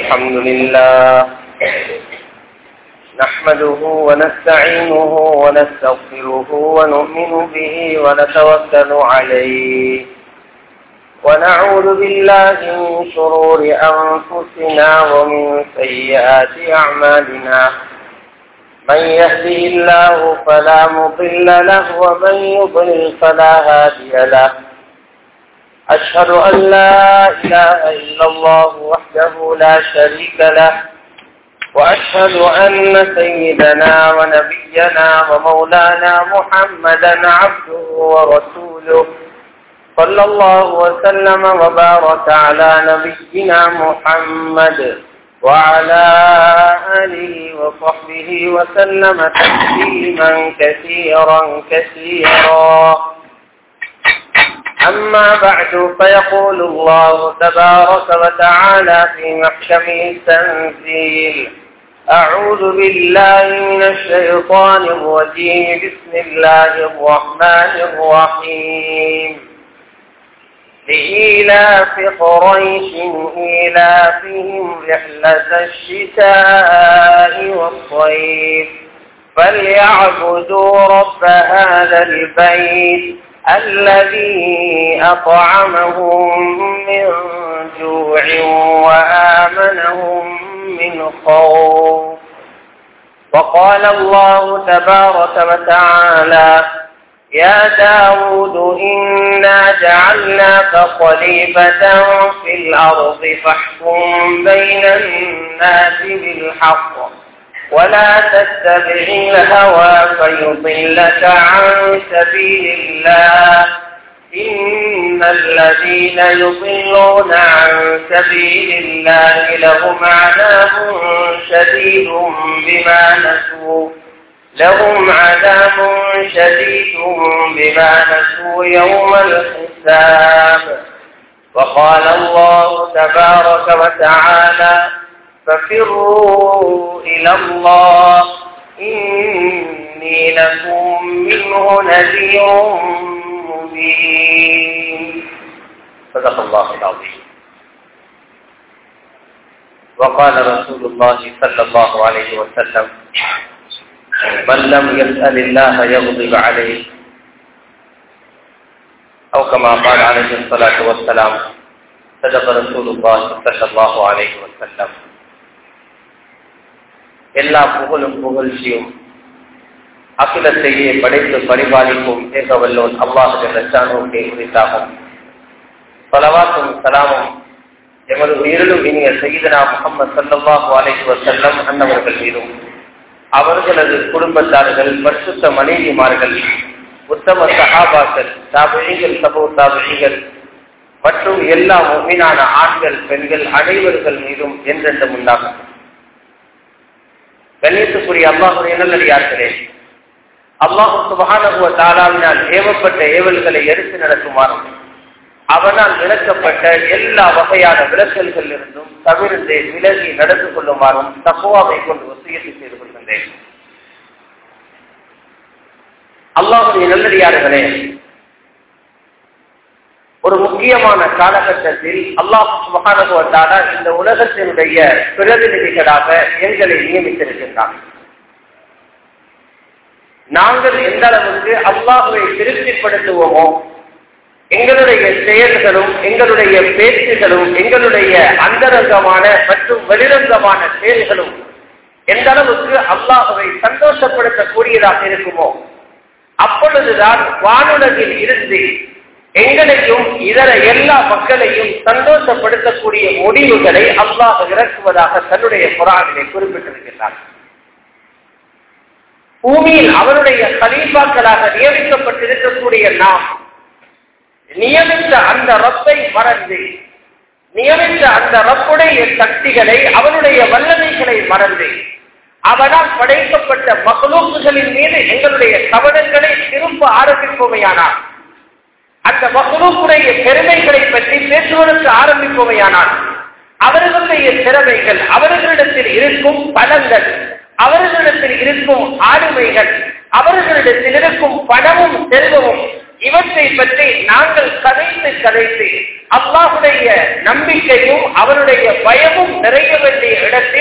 الحمد لله نحمده ونستعينه ونستغفره ونؤمن به ونتوكل عليه ونعوذ بالله من شرور أنفسنا ومن سيئات أعمالنا من يهده الله فلا مضل له ومن يضلل فلا هادي له أشهد أن لا إله إلا الله وحده لا شريك له وأشهد أن سيدنا ونبينا ومولانا محمدا عبده ورسوله صلى الله وسلم وبارك على نبينا محمد وعلى آله وصحبه وسلم تسليما كثيرا كثيرا أما بعد فيقول الله تبارك وتعالى في محكمه التنزيل أعوذ بالله من الشيطان الرجيم بسم الله الرحمن الرحيم لإيلاف قريش إيلافهم رحلة الشتاء والصيف فليعبدوا رب هذا البيت الذي أطعمهم من جوع وآمنهم من خوف وقال الله تبارك وتعالى يا داود إنا جعلناك خليفة في الأرض فاحكم بين الناس بالحق ولا تتبع الهوى فيضلك عن سبيل الله إن الذين يضلون عن سبيل الله لهم عذاب شديد بما نسوا لهم عذاب شديد بما نسوا يوم الحساب وقال الله تبارك وتعالى ففروا إلى الله إني لكم منه نذير مبين صدق الله العظيم وقال رسول الله صلى الله عليه وسلم من لم يسأل الله يغضب عليه أو كما قال عليه الصلاة والسلام صدق رسول الله صلى الله عليه وسلم எல்லா புகழும் புகழ்ச்சியும் அகிலத்தையே படைத்து பரிபாலிக்கும் ஏகவல்லோன் அல்லாஹு ரச்சானோக்கே குறித்தாகும் பலவாக்கும் சலாமும் எமது உயிரிலும் இனிய செய்தனா முகமது சல்லாஹு அலைஹி வசல்லம் அன்னவர்கள் மீதும் அவர்களது குடும்பத்தார்கள் பரிசுத்த மனைவிமார்கள் உத்தம சகாபாக்கள் தாபிழிகள் சபோ தாபிழிகள் மற்றும் எல்லா மீனான ஆண்கள் பெண்கள் அனைவர்கள் மீதும் என்றென்றும் உண்டாகும் கண்ணியத்துக்குரிய அல்லாஹுடைய நல்லடியார்களே அல்லாஹு சுபகானகுவ தாலாவினால் ஏவப்பட்ட ஏவல்களை எடுத்து நடக்குமாறும் அவனால் விளக்கப்பட்ட எல்லா வகையான விளக்கல்கள் இருந்தும் தவிர்த்து விலகி நடந்து கொள்ளுமாறும் தக்குவாவை கொண்டு வசியத்தை செய்து கொள்கின்றேன் அல்லாஹுடைய நல்லடியார்களே ஒரு முக்கியமான காலகட்டத்தில் அல்லாஹ் சுபகானுவத்தால இந்த உலகத்தினுடைய பிரதிநிதிகளாக எங்களை நியமித்திருக்கின்றார் நாங்கள் எந்த அளவுக்கு அல்லாஹுவை திருப்திப்படுத்துவோமோ எங்களுடைய செயல்களும் எங்களுடைய பேச்சுகளும் எங்களுடைய அந்தரங்கமான மற்றும் வெளிரங்கமான செயல்களும் எந்த அளவுக்கு அல்லாஹுவை சந்தோஷப்படுத்தக்கூடியதாக இருக்குமோ அப்பொழுதுதான் வானுலகில் இருந்து எங்களையும் இதர எல்லா மக்களையும் சந்தோஷப்படுத்தக்கூடிய முடிவுகளை அல்லாஹ் இறக்குவதாக தன்னுடைய புறாவினை குறிப்பிட்டிருக்கிறார் பூமியில் அவருடைய கலீபாக்களாக நியமிக்கப்பட்டிருக்கக்கூடிய நாம் நியமித்த அந்த ரப்பை மறந்து நியமித்த அந்த ரப்புடைய சக்திகளை அவனுடைய வல்லமைகளை மறந்து அவனால் படைக்கப்பட்ட மகளூக்குகளின் மீது எங்களுடைய கவனங்களை திரும்ப ஆரம்பிப்போமையானார் அந்த மகளுடைய பெருமைகளை பற்றி பேசுவதற்கு ஆரம்பிப்பவையானால் அவர்களுடைய திறமைகள் அவர்களிடத்தில் இருக்கும் பலங்கள் அவர்களிடத்தில் இருக்கும் ஆளுமைகள் அவர்களிடத்தில் இருக்கும் பணமும் செல்வமும் இவற்றை பற்றி நாங்கள் கதைத்து கதைத்து அல்லாஹுடைய நம்பிக்கையும் அவருடைய பயமும் நிறைய வேண்டிய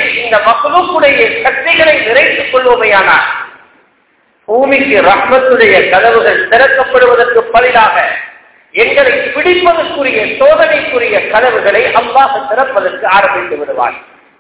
வாழ்க்கையில் இந்த மக்களுக்குடைய சக்திகளை நிறைத்துக் கொள்வோமையானார் பூமிக்கு ரஹ்மத்துடைய கதவுகள் திறக்கப்படுவதற்கு பதிலாக எங்களை பிடிப்பதற்குரிய சோதனைக்குரிய கதவுகளை அல்லாஹ் திறப்பதற்கு ஆரம்பித்து விடுவார்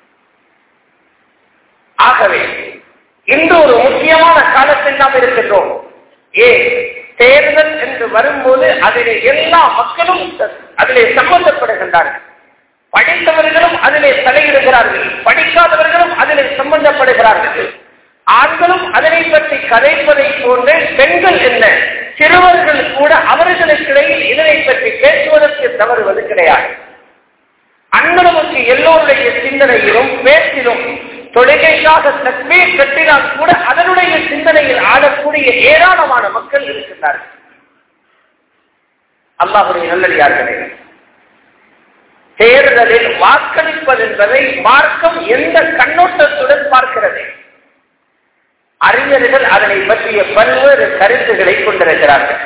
ஆகவே இன்று ஒரு முக்கியமான காலத்தில் நாம் இருக்கின்றோம் ஏன் தேர்தல் என்று வரும்போது அதிலே எல்லா மக்களும் அதிலே சம்பந்தப்படுகின்றார்கள் படித்தவர்களும் அதிலே தலையிடுகிறார்கள் படிக்காதவர்களும் அதிலே சம்பந்தப்படுகிறார்கள் ஆண்களும் அதனை பற்றி கதைப்பதை போன்ற பெண்கள் என்ன சிறுவர்கள் கூட அவர்களுக்கிடையில் இதனை பற்றி பேசுவதற்கு தவறுவது கிடையாது அண்ணனுக்கு எல்லோருடைய சிந்தனையிலும் பேச்சிலும் தொழுகைக்காக தக்மீர் கட்டினால் கூட அதனுடைய சிந்தனையில் ஆடக்கூடிய ஏராளமான மக்கள் இருக்கின்றார்கள் அல்லாஹுடைய நல்லடியார்களே தேர்தலில் வாக்களிப்பது என்பதை மார்க்கம் எந்த கண்ணோட்டத்துடன் பார்க்கிறது அறிஞர்கள் அதனை பற்றிய பல்வேறு கருத்துக்களை கொண்டிருக்கிறார்கள்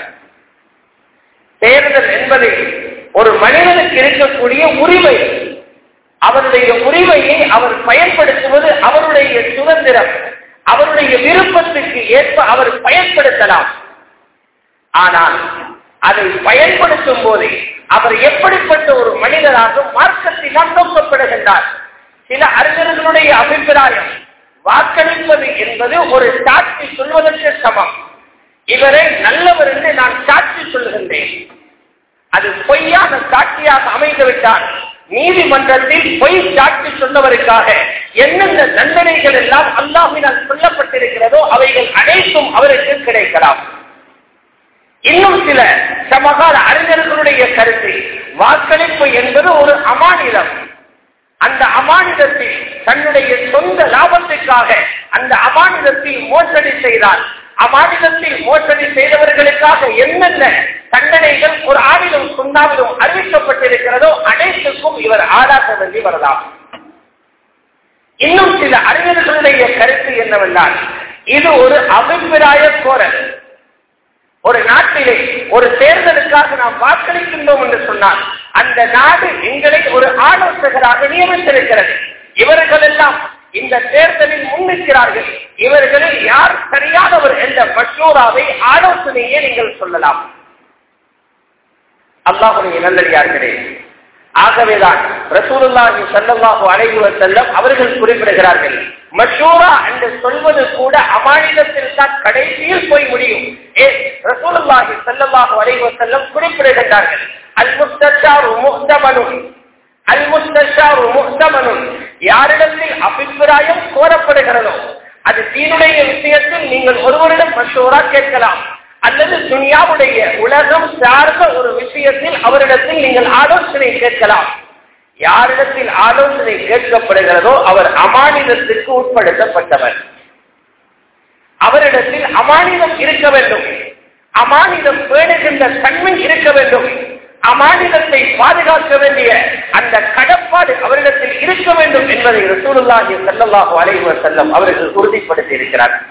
தேர்தல் என்பதை ஒரு மனிதனுக்கு இருக்கக்கூடிய உரிமை அவருடைய உரிமையை அவர் பயன்படுத்துவது அவருடைய சுதந்திரம் அவருடைய விருப்பத்துக்கு ஏற்ப அவர் பயன்படுத்தலாம் ஆனால் அதை பயன்படுத்தும் போது அவர் எப்படிப்பட்ட ஒரு மனிதராக மார்க்கத்தினால் நோக்கப்படுகின்றார் சில அறிஞர்களுடைய அபிப்பிராயம் வாக்களிப்பது என்பது ஒரு சாட்சி சொல்வதற்கு சமம் இவரை நல்லவர் என்று நான் சாட்சி சொல்கின்றேன் அது பொய்யான சாட்சியாக அமைந்துவிட்டால் நீதிமன்றத்தில் பொய் சாட்சி சொன்னவருக்காக எந்தெந்த தண்டனைகள் எல்லாம் அல்லாஹினால் சொல்லப்பட்டிருக்கிறதோ அவைகள் அனைத்தும் அவருக்கு கிடைக்கலாம் இன்னும் சில சமகால அறிஞர்களுடைய கருத்து வாக்களிப்பு என்பது ஒரு அமானிதம் அந்த அமானிதத்தில் தன்னுடைய சொந்த லாபத்துக்காக அந்த அமானிதத்தில் மோசடி செய்தால் அமானிதத்தில் மோசடி செய்தவர்களுக்காக என்னென்ன தண்டனைகள் ஒரு ஆணிலும் சுண்ணாவிலும் அறிவிக்கப்பட்டிருக்கிறதோ அனைத்துக்கும் இவர் ஆளாக வேண்டி வரலாம் இன்னும் சில அறிஞர்களுடைய கருத்து என்னவென்றால் இது ஒரு அபிப்பிராய கோரல் ஒரு நாட்டிலே ஒரு தேர்தலுக்காக நாம் வாக்களிக்கின்றோம் என்று சொன்னால் அந்த நாடு எங்களை ஒரு ஆலோசகராக நியமித்திருக்கிறது இவர்கள் எல்லாம் இந்த தேர்தலில் முன்னிற்கிறார்கள் இவர்களில் யார் சரியானவர் என்ற மற்றோராவை ஆலோசனையே நீங்கள் சொல்லலாம் அல்லாஹுடைய நல்லடியார்களே ஆகவேதான் ரசூலுல்லாஹி ஸல்லல்லாஹு அலைஹி வஸல்லம் அவர்கள் குறிப்பிடுகிறார்கள் மஷூரா என்று சொல்வது கூட அமானிதத்தில் தான் கடைசியில் போய் முடியும் ஏ ரசூலுல்லாஹி ஸல்லல்லாஹு அலைஹி வஸல்லம் குறிப்பிடுகின்றார்கள் அல் முஸ்தஷாரு முஹ்தமனுன் அல் முஸ்தஷாரு முஹ்தமனுன் யாரிடத்தில் அபிப்பிராயம் கோரப்படுகிறதோ அது தீனுடைய விஷயத்தில் நீங்கள் ஒருவரிடம் மஷூரா கேட்கலாம் அல்லது துனியாவுடைய உலகம் சார்ந்த ஒரு விஷயத்தில் அவரிடத்தில் நீங்கள் ஆலோசனை கேட்கலாம் யாரிடத்தில் ஆலோசனை கேட்கப்படுகிறதோ அவர் அமானிதத்திற்கு உட்படுத்தப்பட்டவர் அவரிடத்தில் அமானிதம் இருக்க வேண்டும் அமானிதம் பேணுகின்ற தன்மை இருக்க வேண்டும் அமானிதத்தை பாதுகாக்க வேண்டிய அந்த கடப்பாடு அவரிடத்தில் இருக்க வேண்டும் என்பதை ரசூலுல்லாஹி ஸல்லல்லாஹு அலைஹி வஸல்லம் அவர்கள் உறுதிப்படுத்தி இருக்கிறார்கள்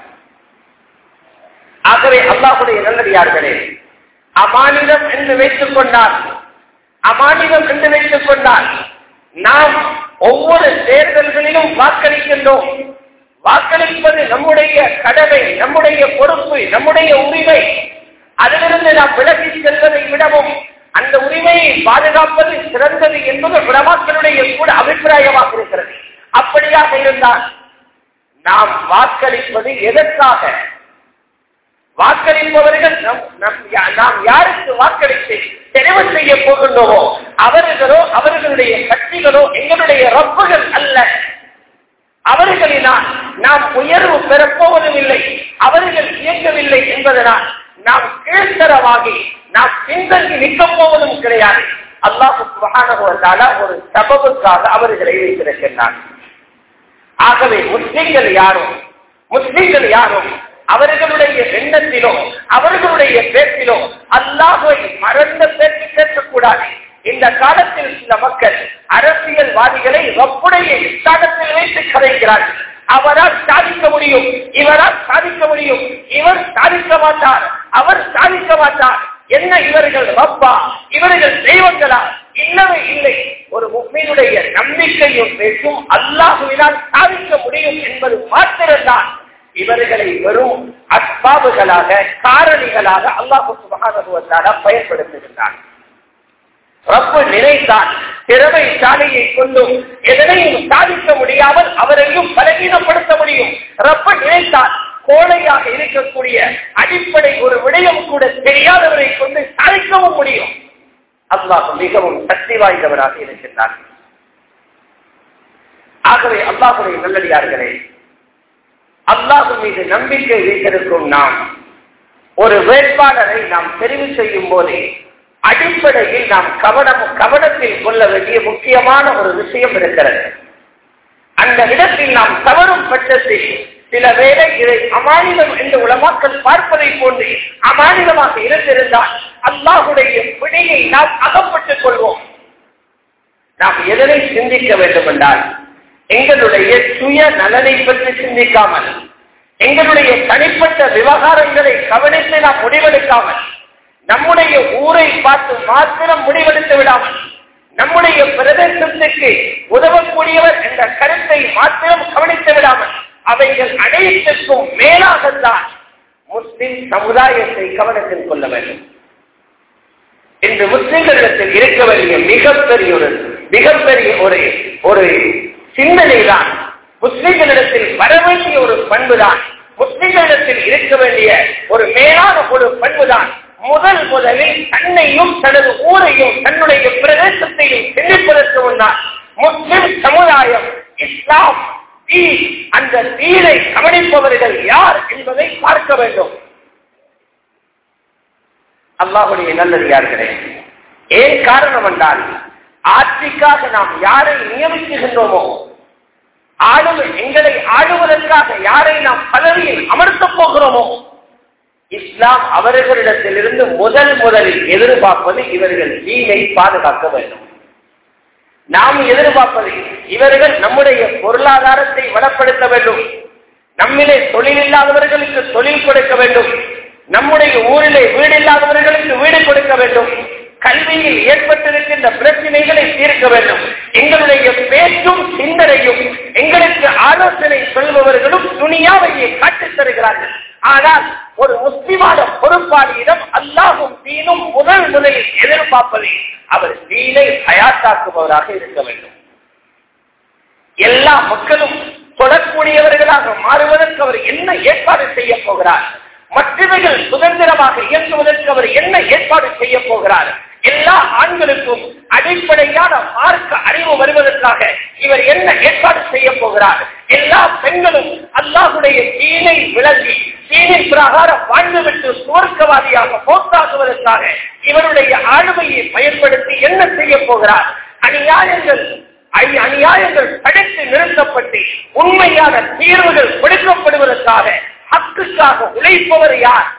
ஆகவே அல்லாஹுடைய நல்லடியார்களே அமானிதம் என்று வைத்துக் கொண்டால் அமானிதம் என்று வைத்துக் கொண்டால் நாம் ஒவ்வொரு தேர்தல்களிலும் வாக்களிக்கின்றோம் வாக்களிப்பது நம்முடைய கடமை நம்முடைய பொறுப்பு நம்முடைய உரிமை அதிலிருந்து நாம் விலகி செல்வதை விடவும் அந்த உரிமையை பாதுகாப்பது சிறந்தது என்பது உலமாக்களுடைய கூட அபிப்பிராயமாக இருக்கிறது அப்படியாக இருந்தால் நாம் வாக்களிப்பது எதற்காக வாக்களிப்பவர்கள் நாம் யாருக்கு வாக்களித்து தெரிவு செய்ய போகின்றோமோ அவர்களோ அவர்களுடைய கட்சிகளோ எங்களுடைய ரப்புகள் அல்ல அவர்களினால் நாம் உயர்வு பெறப்போவதும் இல்லை அவர்கள் இயங்கவில்லை என்பதனால் நாம் கீழ்த்தரவாகி நாம் பின்தங்கி நிற்கப் போவதும் கிடையாது அல்லாஹு சுகானகுவதால ஒரு சபபுக்காக அவர்களை வைத்திருக்கின்றார் ஆகவே முஸ்லிம்கள் யாரும் முஸ்லிம்கள் யாரும் அவர்களுடைய எண்ணத்திலோ அவர்களுடைய பேச்சிலோ அல்லாஹை மறந்த பேச்சு கேட்கக்கூடாது இந்த காலத்தில் சில மக்கள் அரசியல்வாதிகளை ரப்புடைய ஸ்தானத்தில் வைத்து கதைக்கிறார்கள் அவரால் சாதிக்க முடியும் இவரால் சாதிக்க முடியும் இவர் சாதிக்க மாட்டார் அவர் சாதிக்க மாட்டார் என்ன இவர்கள் ரப்பா இவர்கள் தெய்வங்களா இல்லவே இல்லை ஒரு முக்மீனுடைய நம்பிக்கையும் பேசும் அல்லாஹுவினால் சாதிக்க முடியும் என்பது மாத்திரம்தான் இவர்களை வெறும் அஸ்பாபுகளாக காரணிகளாக அல்லாஹு சுபகான பயன்படுத்துகின்றான் ரப்பு நினைத்தான் திறமைசாலியை கொண்டும் எதனையும் சாதிக்க முடியாமல் அவரையும் பலகீனப்படுத்த முடியும் ரப்பு நினைத்தான் கோழையாக இருக்கக்கூடிய அடிப்படை ஒரு விடயம் கூட தெரியாதவரை கொண்டு சாதிக்கவும் முடியும் அல்லாஹ் மிகவும் சக்தி வாய்ந்தவராக இருக்கின்றார் ஆகவே அல்லாஹுடைய நல்லடியார்களே அல்லாஹு மீது நம்பிக்கை வைத்திருக்கும் நாம் ஒரு வேட்பாளரை நாம் தெரிவு செய்யும் போதே அடிப்படையில் நாம் கவனம் கவனத்தில் கொள்ள வேண்டிய முக்கியமான ஒரு விஷயம் இருக்கிறது அந்த இடத்தில் நாம் தவறும் பட்சத்தில் சில வேளை இதை அமானிதம் என்று உலமாக்கள் பார்ப்பதை போன்று அமானிதமாக இருந்திருந்தால் அல்லாஹுடைய பிணையை நாம் அகப்பட்டுக் கொள்வோம் நாம் எதனை சிந்திக்க வேண்டும் என்றால் எங்களுடைய சுய நலனை பற்றி சிந்திக்காமல் எங்களுடைய தனிப்பட்ட விவகாரங்களை கவனித்து நாம் முடிவெடுக்காமல் நம்முடைய ஊரை பார்த்து மாத்திரம் முடிவெடுத்து விடாமல் நம்முடைய பிரதேசத்துக்கு உதவக்கூடியவர் என்ற கருத்தை மாத்திரம் கவனித்து விடாமல் அவைகள் அனைத்திற்கும் மேலாகத்தான் முஸ்லிம் சமுதாயத்தை கவனத்தில் கொள்ள வேண்டும் இன்று முஸ்லிம்களிடத்தில் இருக்க வேண்டிய மிகப்பெரிய ஒரு மிகப்பெரிய ஒரு ஒரு சிந்தனை தான் முஸ்லிம்களிடத்தில் வர வேண்டிய ஒரு பண்புதான் முஸ்லிம்களிடத்தில் இருக்க வேண்டிய ஒரு மேலான ஒரு பண்புதான் முதல் முதலில் தன்னையும் தனது ஊரையும் தன்னுடைய பிரதேசத்தையும் சிந்திப்பதற்கு முன்னால் முஸ்லிம் சமுதாயம் இஸ்லாம் தீன் அந்த தீனை கவனிப்பவர்கள் யார் என்பதை பார்க்க வேண்டும் அல்லாஹுடைய நல்லடியார்களே ஏன் காரணம் என்றால் ஆட்சிக்காக நாம் யாரை நியமிக்குகின்றோமோ ஆளுமை எங்களை ஆளுவதற்காக யாரை நாம் பதவியில் அமர்த்தப் போகிறோமோ இஸ்லாம் அவர்களிடத்திலிருந்து முதல் முதலில் எதிர்பார்ப்பது இவர்கள் தீனை பாதுகாக்க வேண்டும் நாம் எதிர்பார்ப்பது இவர்கள் நம்முடைய பொருளாதாரத்தை வளப்படுத்த வேண்டும் நம்மிலே தொழில் இல்லாதவர்களுக்கு தொழில் கொடுக்க வேண்டும் நம்முடைய ஊரிலே வீடு இல்லாதவர்களுக்கு வீடு கொடுக்க வேண்டும் கல்வியில் ஏற்பட்டிருக்கின்ற பிரச்சனைகளை தீர்க்க வேண்டும் எங்களுடைய பேச்சும் சிந்தனையும் எங்களுக்கு ஆலோசனை சொல்பவர்களும் துணியாவையே காட்டித் தருகிறார்கள் ஆனால் ஒரு முஸ்லிமான பொறுப்பாளியிடம் அல்லாஹும் தீனும் முதல் முதலில் எதிர்பார்ப்பதை அவர் தீனை அயாத்தாக்குபவராக இருக்க வேண்டும் எல்லா மக்களும் தொடக்கூடியவர்களாக மாறுவதற்கு அவர் என்ன ஏற்பாடு செய்ய போகிறார் மற்றவர்கள் சுதந்திரமாக இயங்குவதற்கு அவர் என்ன ஏற்பாடு செய்ய போகிறார் எல்லா ஆண்களுக்கும் அடிப்படையான மார்க்க அறிவு வருவதற்காக இவர் என்ன ஏற்பாடு செய்ய போகிறார் எல்லா பெண்களும் அல்லாஹுடைய தீனை விளங்கி தீனின் பிரகாரம் வாழ்ந்துவிட்டு சுவர்க்கவாதியாக போக்காக்குவதற்காக இவருடைய ஆளுமையை பயன்படுத்தி என்ன செய்ய போகிறார் அநியாயங்கள் அநியாயங்கள் தடுத்து நிறுத்தப்பட்டு உண்மையான தீர்வுகள் கொடுக்கப்படுவதற்காக ஹக்குக்காக உழைப்பவர் யார்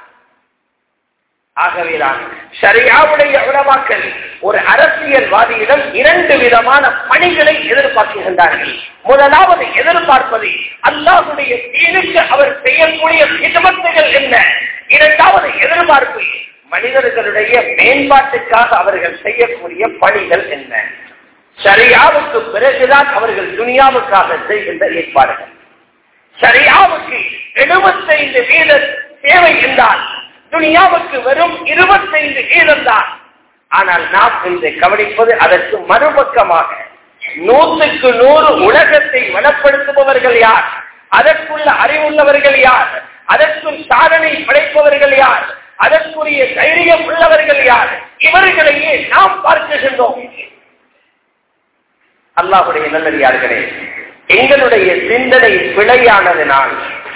ஆகவேதான் சரியாவுடைய உணவாக்கள் ஒரு அரசியல்வாதியிடம் இரண்டு விதமான பணிகளை எதிர்பார்க்கின்றார்கள் முதலாவது எதிர்பார்ப்பது அல்லாஹுடைய தீனுக்கு அவர் செய்யக்கூடிய விதமத்துகள் என்ன இரண்டாவது எதிர்பார்ப்பு மனிதர்களுடைய மேம்பாட்டுக்காக அவர்கள் செய்யக்கூடிய பணிகள் என்ன சரியாவுக்கு பிறகுதான் அவர்கள் துனியாவுக்காக செய்கின்ற ஏற்பாடுகள் சரியாவுக்கு எழுபத்தைந்து வீத தேவை என்றால் துனியாவுக்கு வெறும் இருபத்தைந்து வீதம் தான் ஆனால் நாம் இன்று கவனிப்பது அதற்கு மறுபக்கமாக நூற்றுக்கு நூறு உலகத்தை வளப்படுத்துபவர்கள் யார் அதற்குள்ள அறிவுள்ளவர்கள் யார் அதற்குள் சாதனை படைப்பவர்கள் யார் அதற்குரிய தைரியம் உள்ளவர்கள் யார் இவர்களையே நாம் பார்க்கின்றோம் அல்லாஹுடைய நல்லடியார்களே எங்களுடைய சிந்தனை பிழையானதினால்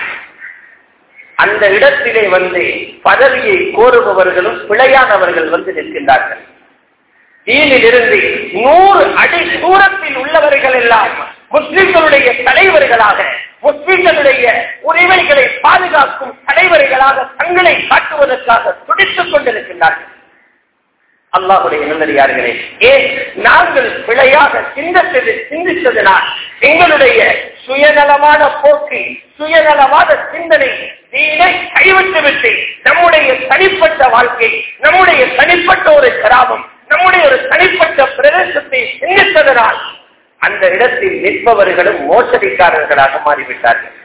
அந்த இடத்திலே வந்து பதவியை கோருபவர்களும் பிழையானவர்கள் வந்து நிற்கின்றார்கள் தீனிலிருந்து நூறு அடி தூரத்தில் உள்ளவர்கள் எல்லாம் முஸ்லிம்களுடைய தலைவர்களாக முஸ்லிம்களுடைய உரிமைகளை பாதுகாக்கும் தலைவர்களாக தங்களை காட்டுவதற்காக துடித்துக் கொண்டிருக்கின்றார்கள் அல்லாஹுடைய நல்லடியார்களே ஏன் நாங்கள் பிழையாக சிந்தித்தது சிந்தித்ததனால் எங்களுடைய சுயநலமான போக்கு சுயநலமான சிந்தனை தீனை கைவிட்டு விட்டு நம்முடைய தனிப்பட்ட வாழ்க்கை நம்முடைய தனிப்பட்ட ஒரு கிராமம் நம்முடைய ஒரு தனிப்பட்ட பிரதேசத்தை சிந்தித்ததனால் அந்த இடத்தில் நிற்பவர்களும் மோசடிக்காரர்களாக மாறிவிட்டார்கள்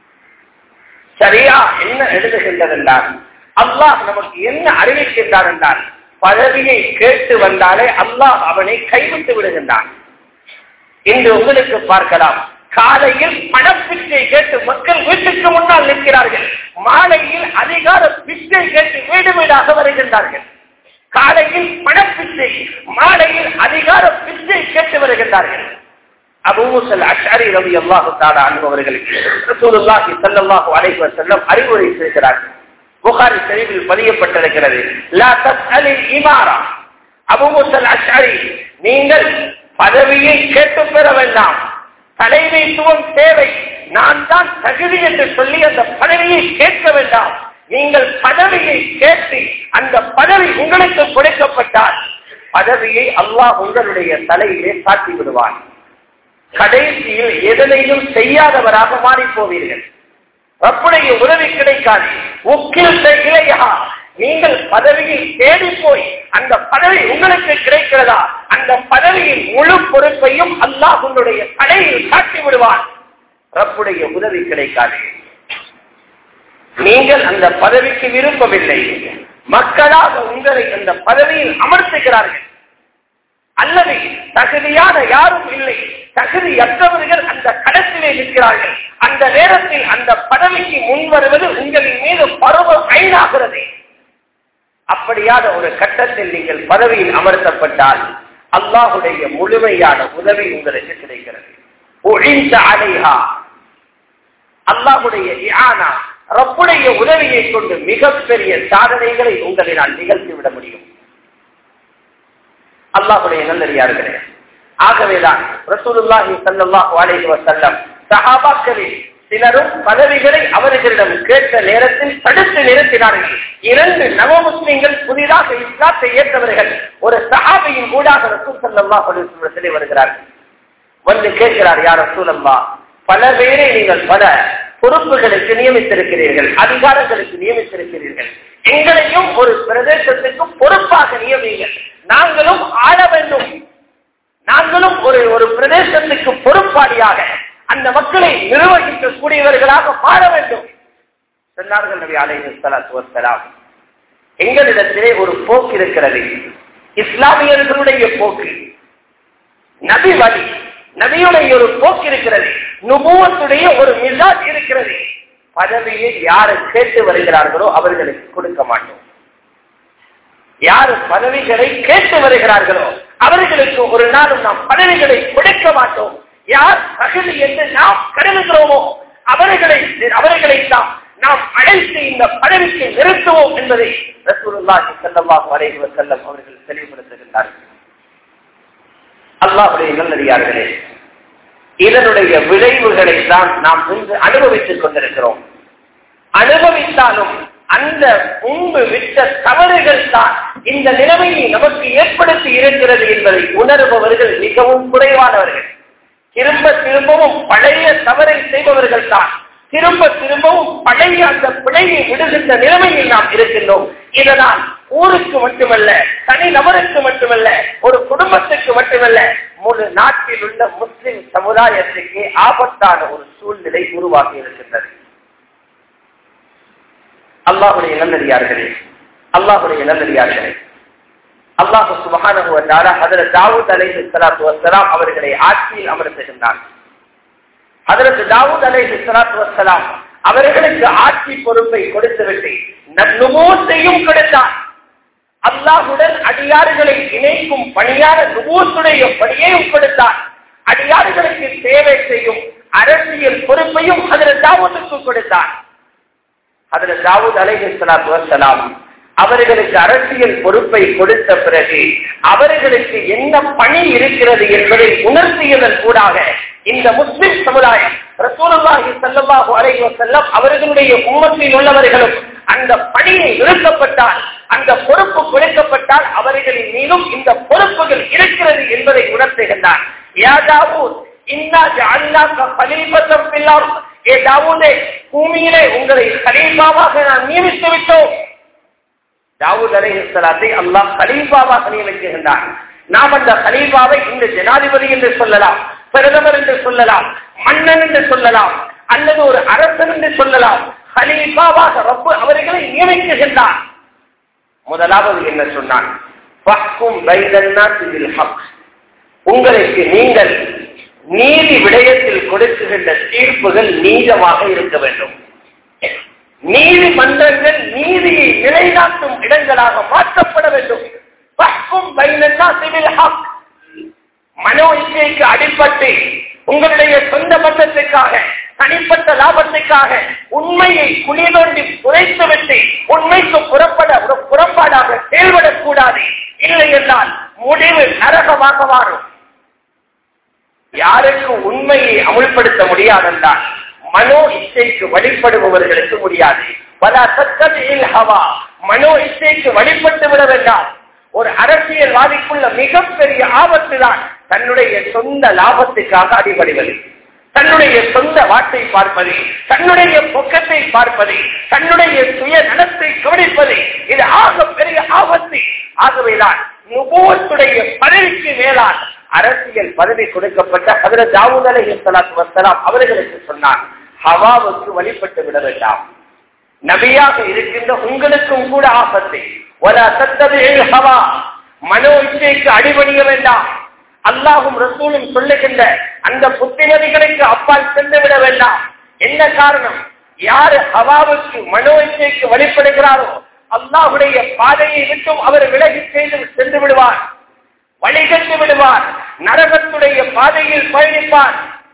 சரியா என்ன எழுதுகின்றது என்றால் அல்லாஹ் நமக்கு என்ன அறிவிக்கின்றார் என்றால் பதவியை கேட்டு வந்தாலே அல்லாஹ் அவனை கைவிட்டு விடுகின்றான் இன்று உங்களுக்கு பார்க்கலாம் காலையில் பணப்பிச்சை கேட்டு மக்கள் வீட்டுக்கு முன்னால் நிற்கிறார்கள் மாலையில் அதிகார பிச்சை கேட்டு வீடு வீடாக வருகின்றார்கள் காலையில் பணப்பிச்சை மாலையில் அதிகார பிச்சை கேட்டு வருகின்றார்கள் அபு முசல் அஷாரி ரவி அல்லாஹு தாடா அன்பவர்களுக்கு ரசூலுல்லாஹி ஸல்லல்லாஹு அலைஹி வஸல்லம் அறிவுரை செய்கிறார்கள் புகாரி ஷரீஃபில் பதியப்பட்டிருக்கிறது லா தஸ்அலில் இமாரா அபு முசல் அஷாரி நீங்கள் பதவியை கேட்டு பெற வேண்டாம் தலைமைத்துவம் தேவை நான் தான் தகுதி என்று சொல்லி அந்த பதவியை கேட்க வேண்டாம் நீங்கள் பதவியை கேட்டு அந்த பதவி உங்களுக்கு கொடுக்கப்பட்டால் பதவியை அல்லாஹ் உங்களுடைய தலையிலே காட்டி விடுவான் கடைசியில் எதனையும் செய்யாதவராக மாறி போவீர்கள் ரப்புடைய உதவி கிடைக்காது உக்கில் இலையா நீங்கள் பதவியை தேடி போய் அந்த பதவி உங்களுக்கு கிடைக்கிறதா அந்த பதவியின் முழு பொறுப்பையும் அல்லாஹ் உங்களுடைய தலையில் காட்டி விடுவான் ரப்புடைய உதவி கிடைக்காது நீங்கள் அந்த பதவிக்கு விரும்பவில்லை மக்களாக உங்களை அந்த பதவியில் அமர்த்துகிறார்கள் அல்லது தகுதியான யாரும் இல்லை தகுதியற்றவர்கள் அந்த கடத்திலே நிற்கிறார்கள் அந்த நேரத்தில் அந்த பதவிக்கு முன் வருவது உங்களின் மீது பருவ ஐநாகிறது அப்படியான ஒரு கட்டத்தில் நீங்கள் பதவியில் அமர்த்தப்பட்டால் அல்லாஹுடைய முழுமையான உதவி உங்களுக்கு கிடைக்கிறது ஒழிந்த அலைஹா அல்லாஹுடைய இயானா ரப்புடைய உதவியை கொண்டு மிகப்பெரிய சாதனைகளை உங்களினால் நிகழ்த்திவிட முடியும் அல்லாஹுடைய நல்லடியார்களே ஆகவேதான் ரசூலுல்லாஹி ஸல்லல்லாஹு அலைஹி வஸல்லம் சஹாபாக்களில் சிலரும் பதவிகளை அவர்களிடம் கேட்ட நேரத்தில் தடுத்து நிறுத்தினார்கள் இரண்டு நவ முஸ்லிம்கள் புதிதாக இஸ்லாத்தை ஏற்றவர்கள் ஒரு சஹாபியின் ஊடாக ரசூல் ஸல்லல்லாஹு அலைஹி வஸல்லம் வருகிறார்கள் வந்து கேட்கிறார் யார் ரசூலல்லா பல பேரை நீங்கள் பல பொறுப்புகளுக்கு நியமித்திருக்கிறீர்கள் அதிகாரங்களுக்கு நியமித்திருக்கிறீர்கள் எங்களையும் ஒரு பிரதேசத்துக்கு பொறுப்பாக நியமிங்கள் நாங்களும் ஆள வேண்டும் நாங்களும் ஒரு ஒரு பிரதேசத்துக்கு பொறுப்பாளியாக அந்த மக்களை நிர்வகிக்கக்கூடியவர்களாக மாற வேண்டும் சொன்னார்கள் நபி அலைஹி ஸலாத்து வஸ்ஸலாம் எங்களிடத்திலே ஒரு போக்கு இருக்கிறது இஸ்லாமியர்களுடைய போக்கு நபி வழி நபியுடைய ஒரு போக்கு இருக்கிறது நுபுவத்துடைய ஒரு மிசாஜ் இருக்கிறது பதவியை யாரு கேட்டு வருகிறார்களோ அவர்களுக்கு கொடுக்க மாட்டோம் யாரு பதவிகளை கேட்டு வருகிறார்களோ அவர்களுக்கு ஒரு நாளும் நாம் பதவிகளை கொடுக்க மாட்டோம் யார் தகுதி என்று நாம் கருதுகிறோமோ அவர்களை அவர்களை நாம் நாம் அழைத்து இந்த பதவிக்கு நிறுத்துவோம் என்பதை ரசூலுல்லாஹி ஸல்லல்லாஹு அலைஹி வஸல்லம் அவர்கள் தெளிவுபடுத்துகின்றார்கள் அல்லாஹுடைய நல்லடியார்களே இதனுடைய விளைவுகளை தான் நாம் இன்று அனுபவித்துக் கொண்டிருக்கிறோம் அனுபவித்தாலும் அந்த முன்பு விட்ட தவறுகள் தான் இந்த நிலைமையை நமக்கு ஏற்படுத்தி இருக்கிறது என்பதை உணர்பவர்கள் மிகவும் குறைவானவர்கள் திரும்ப திரும்பவும் பழைய தவறை செய்பவர்கள் தான் திரும்ப திரும்பவும் பழைய அந்த பிழையை விடுகின்ற நிலைமையில் நாம் இருக்கின்றோம் இதனால் ஊருக்கு மட்டுமல்ல தனி நபருக்கு மட்டுமல்ல ஒரு குடும்பத்துக்கு மட்டுமல்ல முழு நாட்டில் உள்ள முஸ்லிம் சமுதாயத்துக்கு ஆபத்தான ஒரு சூழ்நிலை உருவாகி இருக்கின்றது அல்லாஹுடைய நல்லடியார்களே அல்லாஹுடைய நல்லடியார்களே அல்லாஹு சுபகான அதில் தாவூத் அலைஹி சலாத்து வசலாம் அவர்களை ஆட்சியில் அமர்த்துகின்றார் அதற்கு தாவூத் அலைஹி சலாத்து வசலாம் அவர்களுக்கு ஆட்சி பொறுப்பை கொடுத்துவிட்டு நுமூத்தையும் கொடுத்தார் அல்லாஹுடன் அடியாறுகளை இணைக்கும் பணியான நுபூத்துடைய பணியையும் கொடுத்தார் அடியாறுகளுக்கு சேவை செய்யும் அரசியல் பொறுப்பையும் அதில் தாவூத்துக்கு கொடுத்தார் அதில் தாவூத் அலைஹி சலாத்து வசலாம் அவர்களுக்கு அரசியல் பொறுப்பை கொடுத்த பிறகு அவர்களுக்கு என்ன பணி இருக்கிறது என்பதை உணர்த்தியதன் கூடாக இந்த முஸ்லிம் சமுதாயம் ரசூலுல்லாஹி ஸல்லல்லாஹு அலைஹி வஸல்லம் அவர்களுடைய உம்மத்தில் உள்ளவர்களும் அந்த பணியை நிறுத்தப்பட்டால் அந்த பொறுப்பு கொடுக்கப்பட்டால் அவர்களின் மீதும் இந்த பொறுப்புகள் இருக்கிறது என்பதை உணர்த்துகின்றார் யா தாவூத் இன்னா ஜஅல்னாக கலீஃபத்தம் ஃபில் அர்த் ஏ தாவூதே பூமியிலே உங்களை கலீஃபாவாக நான் நியமித்து விட்டோம் தாவூத் அலைஹிஸ்ஸலாத்தை அல்லாஹ் கலீஃபாவாக நியமிக்கின்றான் நாம் அந்த கலீஃபாவை இந்த ஜனாதிபதி என்று சொல்லலாம் பிரதமர் என்று சொல்லலாம் மன்னன் என்று சொல்லலாம் அல்லது ஒரு அரசன் என்று சொல்லலாம் கலீஃபாவாக ரப்பு அவர்களை நியமிக்குகின்றான் முதலாவது என்ன சொன்னான் ஃபஹ்கும் பைனன்னாஸ் பில் ஹக். உங்களுக்கு நீங்கள் நீதி விடயத்தில் கொடுக்குகின்ற தீர்ப்புகள் நீதமாக இருக்க வேண்டும் நீதிமன்றங்கள் நீதியை நிலைநாட்டும் இடங்களாக மாற்றப்பட வேண்டும் ஃபஹ்கும் பைனன்னாஸ் பில் ஹக். மனோ இச்சைக்கு அடிப்பட்டு உங்களுடைய சொந்த பந்தத்துக்காக தனிப்பட்ட லாபத்துக்காக உண்மையை குளிதோண்டி புதைத்துவிட்டு உண்மைக்கு புறப்பட ஒரு புறப்பாடாக செயல்படக்கூடாது இல்லை என்றால் முடிவு நரகமாக மாறும் யாருக்கு உண்மையை அமுல்படுத்த முடியாதென்றால் மனோ இச்சைக்கு வழிபடுபவர்களுக்கு முடியாது பல சத்தத்தில் ஹவா மனோ இச்சைக்கு வழிபட்டு விட வேண்டாம் ஒரு அரசியல்வாதிக்குள்ள மிகப்பெரிய ஆபத்து தான் தன்னுடைய சொந்த லாபத்துக்காக அடிபடுவது தன்னுடைய சொந்த வாட்டை பார்ப்பது தன்னுடைய பொக்கத்தை பார்ப்பது தன்னுடைய சுய நலத்தை கவனிப்பது இது ஆக பெரிய ஆபத்து ஆகவேதான் நுபுவத்துடைய பதவிக்கு மேலால் அரசியல் பதவி கொடுக்கப்பட்ட அதில் தாவூத் அலஹி சலாத்து வசலாம் அவர்களுக்கு சொன்னார் ஹவாவுக்கு வழிபட்டு விட வேண்டாம் நபியாக இருக்கின்ற உங்களுக்கும் கூட ஆபத்து ஒரு அசத்தது ஹவா மனோ இச்சைக்கு அடிபணிய வேண்டாம் அல்லாஹும் ரசூலும் சொல்லுகின்ற அந்த புத்திமதிகளுக்கு அப்பால் சென்று விட வேண்டாம் என்ன காரணம் யாரு ஹவாவுக்கு மனோ இச்சைக்கு வழிபடுகிறாரோ அல்லாஹுடைய பாதையை விட்டும் அவர் விலகி செய்து சென்று விடுவார் வழிகட்டு விடுவார் நரகத்துடைய பாதையில் பயணிப்பார்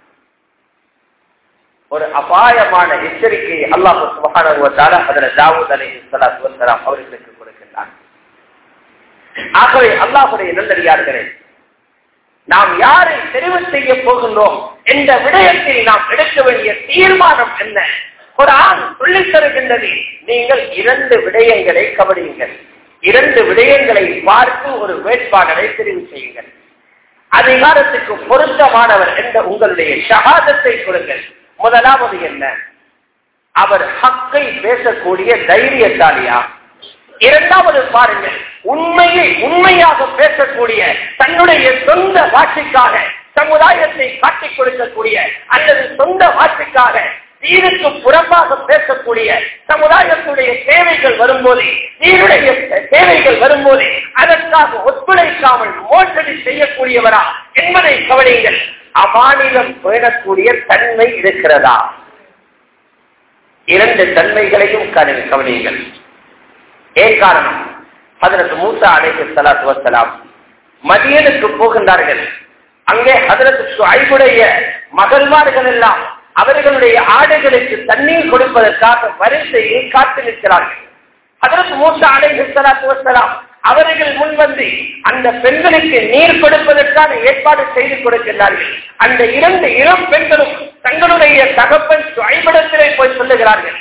ஒரு அபாயமான எச்சரிக்கை அல்லாஹ் சுபகான அதில் தாவூத் அலி சலாத்து வசலாம் அவர்களுக்கு கொடுக்கின்றார் ஆகவே அல்லாஹுடைய நல்லடியார்களே நாம் யாரை தெரிவு செய்ய போகின்றோம் என்ற விடயத்தில் நாம் எடுக்க வேண்டிய தீர்மானம் என்ன ஒரு ஆண் சொல்லித் தருகின்றது நீங்கள் இரண்டு விடயங்களை கவனியுங்கள் இரண்டு விடயங்களை பார்த்து ஒரு வேட்பாளரை தெரிவு செய்யுங்கள் அதிகாரத்துக்கு பொருத்தமானவர் என்ற உங்களுடைய ஷகாதத்தை கொடுங்கள் முதலாவது என்ன அவர் ஹக்கை பேசக்கூடிய தைரியசாலியா இரண்டாவது பாருங்கள் உண்மையை உண்மையாக பேசக்கூடிய தன்னுடைய சொந்த வாட்சிக்காக சமுதாயத்தை காட்டிக் கொடுக்கக்கூடிய அல்லது சொந்த வாட்சிக்காக தீனுக்கு புறம்பாக பேசக்கூடிய சமுதாயத்துடைய தேவைகள் வரும்போது தீனுடைய தேவைகள் வரும்போது அதற்காக ஒத்துழைக்காமல் மோசடி செய்யக்கூடியவரா என்பதை கவனிங்கள் அமானிலம் பேணக்கூடிய தன்மை இருக்கிறதா இரண்டு தன்மைகளையும் கவனியுங்கள் ஏன் காரணம் அதற்கு மூசா அலைஹி சலாத்து வசலாம் மதியனுக்கு போகின்றார்கள் அங்கே அதற்கு ஐகுடைய மகள்மார்கள் எல்லாம் அவர்களுடைய ஆடைகளுக்கு தண்ணீர் கொடுப்பதற்காக வரிசையில் காத்து நிற்கிறார்கள் அதற்கு மூசா அலைஹி சலாத்து வசலாம் அவர்கள் முன்வந்து அந்த பெண்களுக்கு நீர் கொடுப்பதற்கான ஏற்பாடு செய்து கொடுக்கின்றார்கள் அந்த இரண்டு இளம் பெண்களும் தங்களுடைய தகப்பன் ஐபடத்திலே போய் சொல்லுகிறார்கள்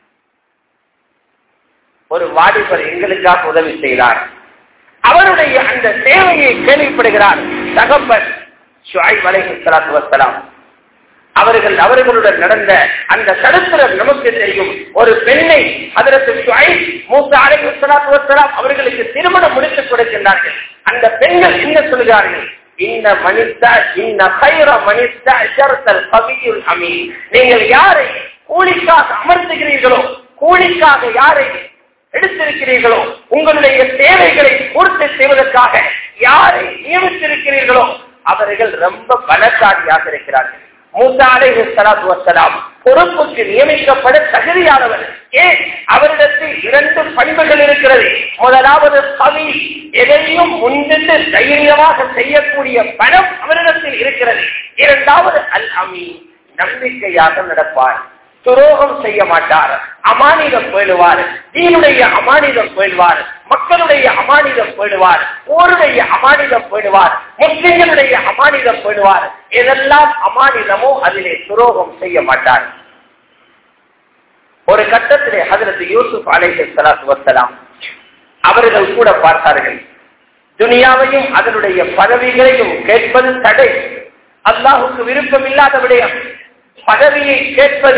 ஒரு வாலிபர் எங்களுக்காக உதவி செய்தார் அவருடைய அந்த சேவையை கேள்விப்படுகிறார் தகப்பன் ஷுஐப் அலைஹி ஸலாத்து வஸலாம் அவர்கள் அவர்களுடன் நடந்த அந்த சரித்திரம் நமக்கு தெரியும் ஒரு பெண்ணை அதற்கு ஷுஐப் மூசா அலைஹி ஸலாத்து வஸலாம் அவர்களுக்கு திருமணம் முடித்துக் கொடுக்கின்றார்கள் அந்த பெண்கள் என்ன சொல்கிறார்கள் இந்த மனிதா இந்த கைர மனிதா ஷர்தல் கவியுல் அமீன் நீங்கள் யாரை கூலிக்காக அமர்த்துகிறீர்களோ கூலிக்காக யாரை எடுத்திருக்கிறீர்களோ உங்களுடைய தேவைகளை பூர்த்தி செய்வதற்காக யாரை நியமித்திருக்கிறீர்களோ அவர்கள் ரொம்ப பலசாலியாக இருக்கிறார்கள் மூசாலை சலாத்து வசலாம் பொறுப்புக்கு நியமிக்கப்பட தகுதியானவர் ஏன் அவரிடத்தில் இரண்டு பண்புகள் இருக்கிறது முதலாவது கவி எதையும் முன்னின்று தைரியமாக செய்யக்கூடிய பணம் அவரிடத்தில் இருக்கிறது இரண்டாவது அல் அமி நம்பிக்கையாக நடப்பார் துரோகம் செய்ய மாட்டார் அமானிதம் போயிடுவார் தீனுடைய அமானிதம் போயிடுவார் மக்களுடைய அமானிதம் போயிடுவார் ஊருடைய அமானிதம் போயிடுவார் முஸ்லிம்களுடைய அமானிதம் போயிடுவார் எதெல்லாம் அமானிதமோ அதிலே துரோகம் செய்ய மாட்டார் ஒரு கட்டத்திலே ஹதரத் யூசுப் அலைஹி ஸலாத்து வஸலாம் அவர்கள் கூட பார்த்தார்கள் துனியாவையும் அதனுடைய பதவிகளையும் கேட்பது தடை அல்லாஹுக்கு விருப்பம் இல்லாத விடயம் பதவியை கேட்பது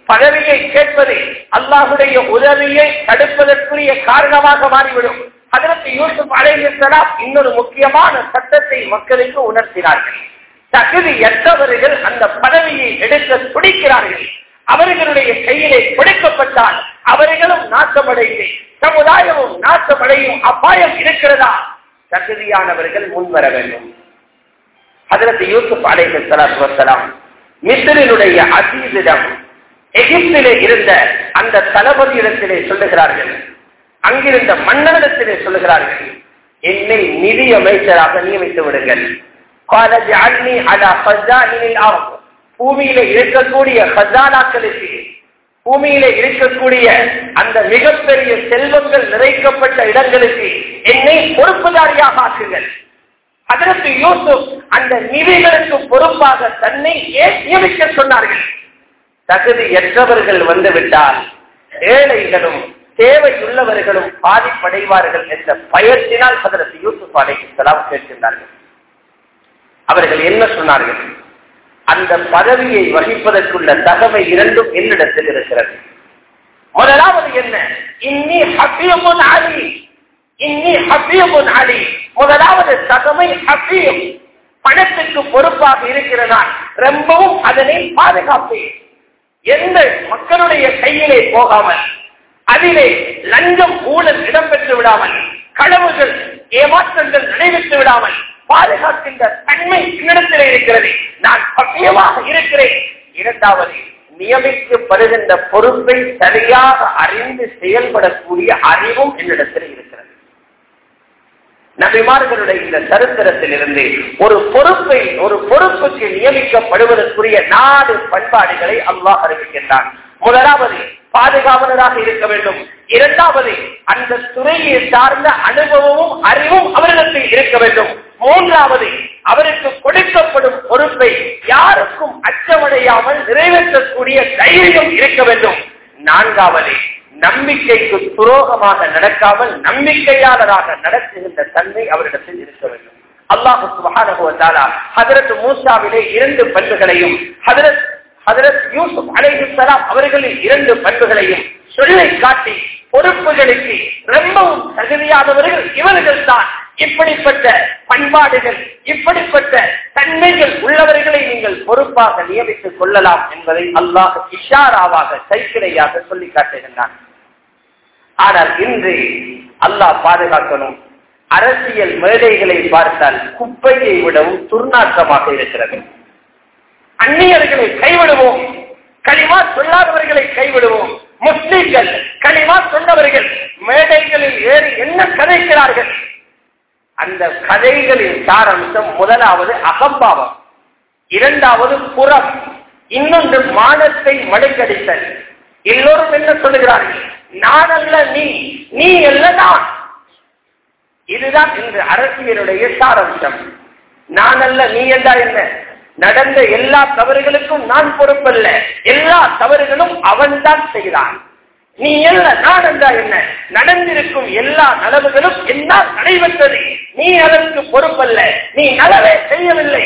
பதவியை கேட்பது அல்லாஹுடைய உதவியை தடுப்பதற்குரிய காரணமாக மாறிவிடும் அதற்கு யூசுப் அலைஹிஸ்ஸலாம் இன்னொரு முக்கியமான சட்டத்தை மக்களுக்கு உணர்த்தினார்கள் தகுதியற்றவர்கள் அந்த பதவியை எடுக்க துடிக்கிறார்கள் அவர்களுடைய கையிலே கொடுக்கப்பட்டால் அவர்களும் நாசமடைந்து சமுதாயமும் நாசமடையும் அபாயம் இருக்கிறதா தகுதியானவர்கள் முன்வர வேண்டும் அதற்கு யூசுப் அலைஹி ஸலாத்து வஸலாம் மிஸ்ரினுடைய அசீதிடம் எகிப்திலே இருந்த அந்த தளபதியிடத்திலே சொல்லுகிறார்கள் அங்கிருந்த மன்னரிடத்திலே சொல்லுகிறார்கள் என்னை நிதி அமைச்சராக நியமித்து விடுங்கள் قال اجعلني على خزائن الارض பூமியில இருக்கக்கூடிய ஹசானாக்களுக்கு பூமியில இருக்கக்கூடிய அந்த மிகப்பெரிய செல்வங்கள் நிறைக்கப்பட்ட இடங்களுக்கு என்னை பொறுப்புதாரியாக ஆக்குங்கள் அதற்கு யூசுப் அந்த நிதிகளுக்கு பொறுப்பாக தன்னை ஏன் நியமிக்க சொன்னார்கள் தகுதியற்றவர்கள் வந்துவிட்டால் ஏழைகளும் தேவையுள்ளவர்களும் பாதிப்படைவார்கள் என்ற பயத்தினால் அதற்கு யூசுப் அலைஹிஸ்ஸலாம் கேட்கின்றார்கள் அவர்கள் என்ன சொன்னார்கள் அந்த பதவியை வகிப்பதற்குள்ள தகவை இரண்டும் என்னிடத்தில் இருக்கிறது முதலாவது என்ன இன்னி ஹபியமுன் அலி இன்னி ஹபியமுன் அலி முதலாவது தகமை ஹபியம் பணத்துக்கு பொறுப்பாக இருக்கிறதான் ரொம்பவும் அதனை பாதுகாப்பேன் எந்த மக்களுடைய கையிலே போகாமல் அதிலே லஞ்சம் ஊழல் இடம்பெற்று விடாமல் களவுகள் ஏமாற்றங்கள் நடைபெற்று விடாமல் பாதுகாக்கின்ற தன்மை என்னிடத்திலே இருக்கிறது நான் பக்கியமாக இருக்கிறேன் இரண்டாவது நியமிக்கப்படுகின்ற பொறுப்பை சரியாக அறிந்து செயல்படக்கூடிய அறிவும் என்னிடத்தில் இருக்கிறது நபிமார்களுடைய இந்த சரித்திரத்தில் இருந்து ஒரு பொறுப்பை ஒரு பொறுப்புக்கு நியமிக்கப்படுவதற்குரிய நாடு பண்பாடுகளை அல்லாஹ் அறிவிக்கின்றான் முதலாவது பாதுகாவலராக இருக்க வேண்டும் இரண்டாவது அந்த துறையை சார்ந்த அனுபவமும் அறிவும் அவர்களுக்கு இருக்க வேண்டும் மூன்றாவது அவருக்கு கொடுக்கப்படும் பொறுப்பை யாருக்கும் அச்சமடையாமல் நிறைவேற்றக்கூடிய தைரியம் இருக்க வேண்டும் நான்காவது நம்பிக்கைக்கு துரோகமாக நடக்காமல் நம்பிக்கையாளராக நடத்துகின்ற தன்மை அவரிடத்தில் இருக்க வேண்டும் அல்லாஹு சுபஹானஹு வ தஆலா ஹஜரத் மூசாவிலே இரண்டு பண்புகளையும் ஹஜரத் ஹஜரத் யூசுப் அலைஹிஸ்ஸலாம் அவர்களின் இரண்டு பண்புகளையும் சொல்லை காட்டி பொறுப்புகளுக்கு ரொம்பவும் தகுதியானவர்கள் இவர்கள் தான் இப்படிப்பட்ட பண்பாடுகள் இப்படிப்பட்ட தன்மைகள் உள்ளவர்களை நீங்கள் பொறுப்பாக நியமித்துக் கொள்ளலாம் என்பதை அல்லாஹ் இஷாராவாக கைக்கிடையாக சொல்லி காட்டுகின்றான் ஆனால் இன்று அல்லாஹ் பாதுகாக்கணும் அரசியல் மேடைகளை பார்த்தால் குப்பையை விடவும் துர்நாற்றமாக இருக்கிறது அந்நியர்களை கைவிடுவோம் களிமா சொல்லாதவர்களை கைவிடுவோம் முஸ்லிம்கள் களிமா சொன்னவர்கள் மேடைகளில் ஏறி என்ன கதைக்கிறார்கள் அந்த கதைகளின் சாரம்சம் முதலாவது அகம்பாவம் இரண்டாவது புறம் இன்னொன்று மானத்தை மடுக்கடித்தல் எல்லோரும் என்ன சொல்லுகிறார்கள் நான் அல்ல நீ நீ அல்ல நான் இதுதான் இன்று அரசியலுடைய சாரம்சம் நான் அல்ல நீ என்றா என்ன நடந்த எல்லா தவறுகளுக்கும் நான் பொறுப்பல்ல எல்லா தவறுகளும் அவன்தான் செய்தான் நீ என்ன நான் என்றா என்ன நடந்திருக்கும் எல்லா நலவுகளும் என்னால் நடைபெற்றது நீ அதற்கு பொறுப்பல்ல நீ நலவே செய்யவில்லை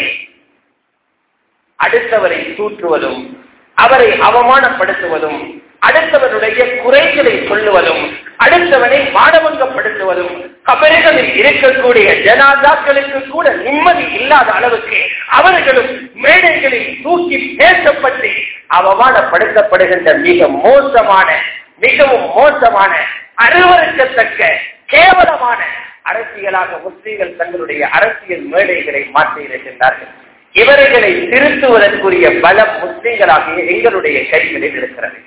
அடுத்தவரை தூற்றுவதும் அவரை அவமானப்படுத்துவதும் அடுத்தவனுடைய குறைகளை சொல்லுவதும் அடுத்தவனை மானவங்கப்படுத்துவதும் கபறுகளில் இருக்கக்கூடிய ஜனாதாக்களுக்கு கூட நிம்மதி இல்லாத அளவுக்கு அவர்களும் மேடைகளில் தூக்கி பேசப்பட்டு அவமானப்படுத்தப்படுகின்ற மிக மோசமான மிகவும் மோசமான அருவருக்கத்தக்க கேவலமான அரசியலாக முஸ்லீம்கள் தங்களுடைய அரசியல் மேடைகளை மாற்றி இருக்கின்றார்கள் இவர்களை திருத்துவதற்குரிய பலம் முஸ்லீம்களாகிய எங்களுடைய கைகளில் இருக்கிறது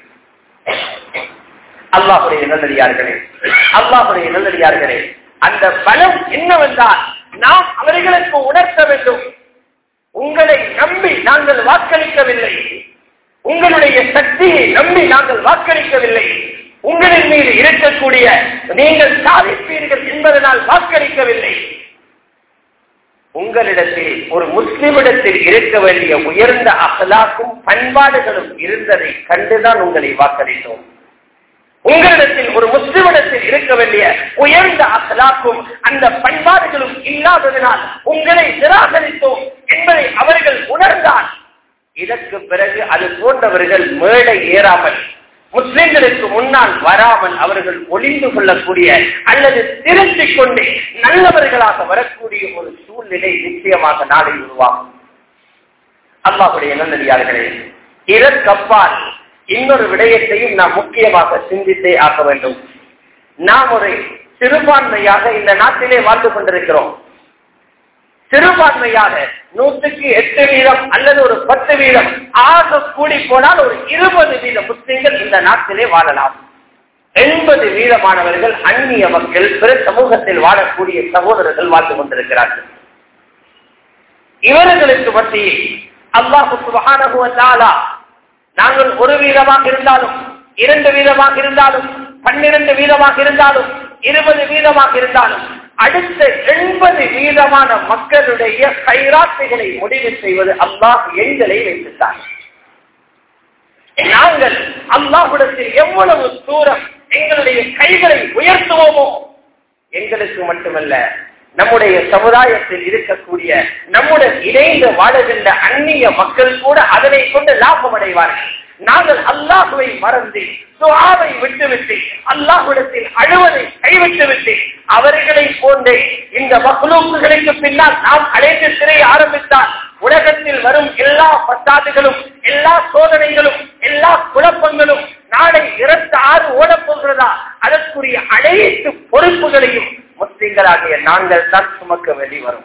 அல்லாஹுடைய நல்லடியார்களே அல்லாஹுடைய நல்லடியார்களே அந்த பலம் என்னவென்றால் நாம் அவர்களுக்கு உணர்த்த வேண்டும் உங்களை நம்பி நாங்கள் வாக்களிக்கவில்லை உங்களுடைய சக்தியை நம்பி நாங்கள் வாக்களிக்கவில்லை உங்களின் மீது இருக்கக்கூடிய நீங்கள் சாதிப்பீர்கள் என்பதனால் வாக்களிக்கவில்லை உங்களிடத்தில் ஒரு முஸ்லிமிடத்தில் இருக்க வேண்டிய உயர்ந்த அகலாக்கும் பண்பாடுகளும் இருந்ததை கண்டுதான் உங்களை வாக்களித்தோம் உங்களிடத்தில் ஒரு முஸ்லிமிடத்தில் இருக்க வேண்டிய உயர்ந்த அகலாக்கும் அந்த பண்பாடுகளும் இல்லாததினால் உங்களை நிராகரித்தோம் என்பதை அவர்கள் உணர்ந்தால் இதற்கு பிறகு அது போன்றவர்கள் மேடை ஏறாமல் முஸ்லிம்களுக்கு முன்னால் வராமல் அவர்கள் ஒளிந்து கொள்ளக்கூடிய அல்லது திருத்திக் கொண்டு நல்லவர்களாக வரக்கூடிய ஒரு சூழ்நிலை நிச்சயமாக நாளை உருவாகும் அல்லாஹுடைய நல்லடியார்களே இதற்கப்பால் இன்னொரு விடயத்தையும் நாம் முக்கியமாக சிந்தித்தே ஆக்க வேண்டும் நாம் ஒரு சிறுபான்மையாக இந்த நாட்டிலே வாழ்ந்து கொண்டிருக்கிறோம் சிறுபான்மையாக நூற்றுக்கு எட்டு வீதம் அல்லது ஒரு பத்து வீதம் ஆக கூடி போனால் ஒரு இருபது வீத முஸ்லிம்கள் இந்த நாட்டிலே வாழலாம் எண்பது வீதமானவர்கள் அந்நிய மக்கள் பிற சமூகத்தில் வாழக்கூடிய சகோதரர்கள் வாழ்ந்து கொண்டிருக்கிறார்கள் இவர்களுக்கு மத்தியில் அல்லாஹு சுபகானகுவத்தாலா நாங்கள் ஒரு வீதமாக இருந்தாலும் இரண்டு வீதமாக இருந்தாலும் பன்னிரண்டு வீதமாக இருந்தாலும் இருபது வீதமாக இருந்தாலும் அடுத்த எண்பது வீதமான மக்களுடைய கைராட்சிகளை முடிவு செய்வது அல்லாஹ் எண்களை வைத்துட்டார் நாங்கள் அல்லாஹுடத்தில் எவ்வளவு தூரம் எங்களுடைய கைகளை உயர்த்துவோமோ எங்களுக்கு மட்டுமல்ல நம்முடைய சமுதாயத்தில் இருக்கக்கூடிய நம்முடன் இணைந்து வாழுகின்ற அந்நிய மக்கள் கூட அதனை கொண்டு லாபம் அடைவார்கள் நாங்கள் அல்லாஹுவை மறந்து துஆவை விட்டுவிட்டு அல்லாஹுடத்தில் அழுவதை கைவிட்டுவிட்டு அவர்களை போன்றே இந்த மகளூக்குகளுக்கு பின்னால் நாம் அழைத்து திரைய ஆரம்பித்தால் உலகத்தில் வரும் எல்லா பத்தாதுகளும் எல்லா சோதனைகளும் எல்லா குழப்பங்களும் நாளை இரண்டு ஆறு ஓடப் போகிறதா அதற்குரிய அனைத்து பொறுப்புகளையும் முஸ்லிம்களாகிய நாங்கள் தான் சுமக்க வெளிவரும்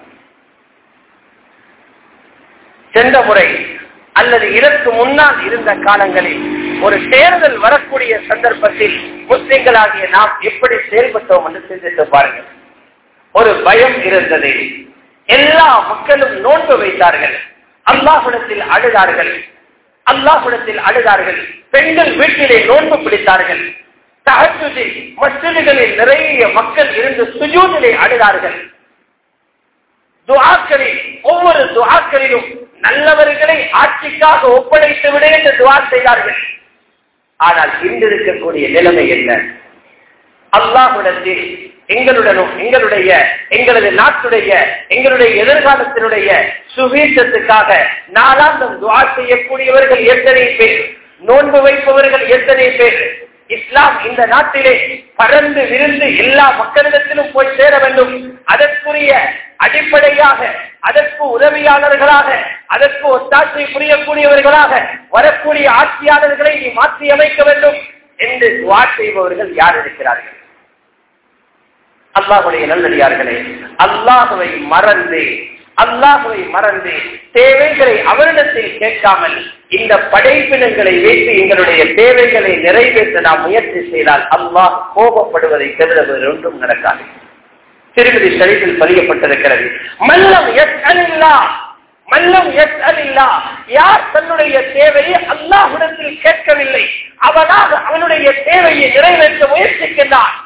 சென்ற முறை அல்லது இதற்கு முன்னால் இருந்த காலங்களில் ஒரு தேர்தல் வரக்கூடிய சந்தர்ப்பத்தில் முஸ்லிம்களாகிய நாம் எப்படி செயல்பட்டோம் என்று சிந்தித்து பாருங்கள் ஒரு பயம் இருந்தது எல்லா மக்களும் நோன்பு வைத்தார்கள் அல்லாஹுடத்தில் அழுதார்கள் அல்லாஹுடத்தில் அழுதார்கள் பெண்கள் வீட்டிலே நோன்பு பிடித்தார்கள் தகத்துதில் மசிதிகளில் நிறைய மக்கள் இருந்து சுஜூதிலே அழுதார்கள் துவாக்களில் ஒவ்வொரு துவாக்களிலும் நல்லவர்களை ஆட்சிக்காக ஒப்படைத்து விட என்று துவா செய்தார்கள் ஆனால் இன்று இருக்கக்கூடிய நிலைமை என்ன அல்லாஹுடத்தில் எங்களுடனும் எங்களுடைய எங்களது நாட்டுடைய எங்களுடைய எதிர்காலத்தினுடைய சுவீசத்துக்காக நாளாந்தம் துவா செய்யக்கூடியவர்கள் எத்தனை பேர் நோன்பு வைப்பவர்கள் எத்தனை பேர் இஸ்லாம் இந்த நாட்டிலே பறந்து விருந்து எல்லா மக்களிடத்திலும் போய் சேர வேண்டும் அதற்குரிய அடிப்படையாக அதற்கு உதவியாளர்களாக அதற்கு ஒத்தாட்சி புரியக்கூடியவர்களாக வரக்கூடிய ஆட்சியாளர்களை நீ மாற்றி அமைக்க வேண்டும் என்று துவா செய்பவர்கள் யார் இருக்கிறார்கள் அல்லாஹுடைய நல்லடியார்களே அல்லாஹுவை மறந்து அல்லாஹுவை மறந்து தேவைகளை அவரிடத்தில் கேட்காமல் இந்த படைப்பினங்களை வைத்து எங்களுடைய தேவைகளை நிறைவேற்ற நாம் முயற்சி செய்தால் அல்லாஹ் கோபப்படுவதை தவிர வேறு ஒன்றும் நடக்காது திருமதி ஷரீஃபில் பதியப்பட்டிருக்கிறது மல்லம் எஸ் அலில்லா மல்லம் எஸ் அலில்லா யார் தன்னுடைய தேவையை அல்லாஹுடத்தில் கேட்கவில்லை அவனாக அவனுடைய தேவையை நிறைவேற்ற முயற்சிக்கின்றான்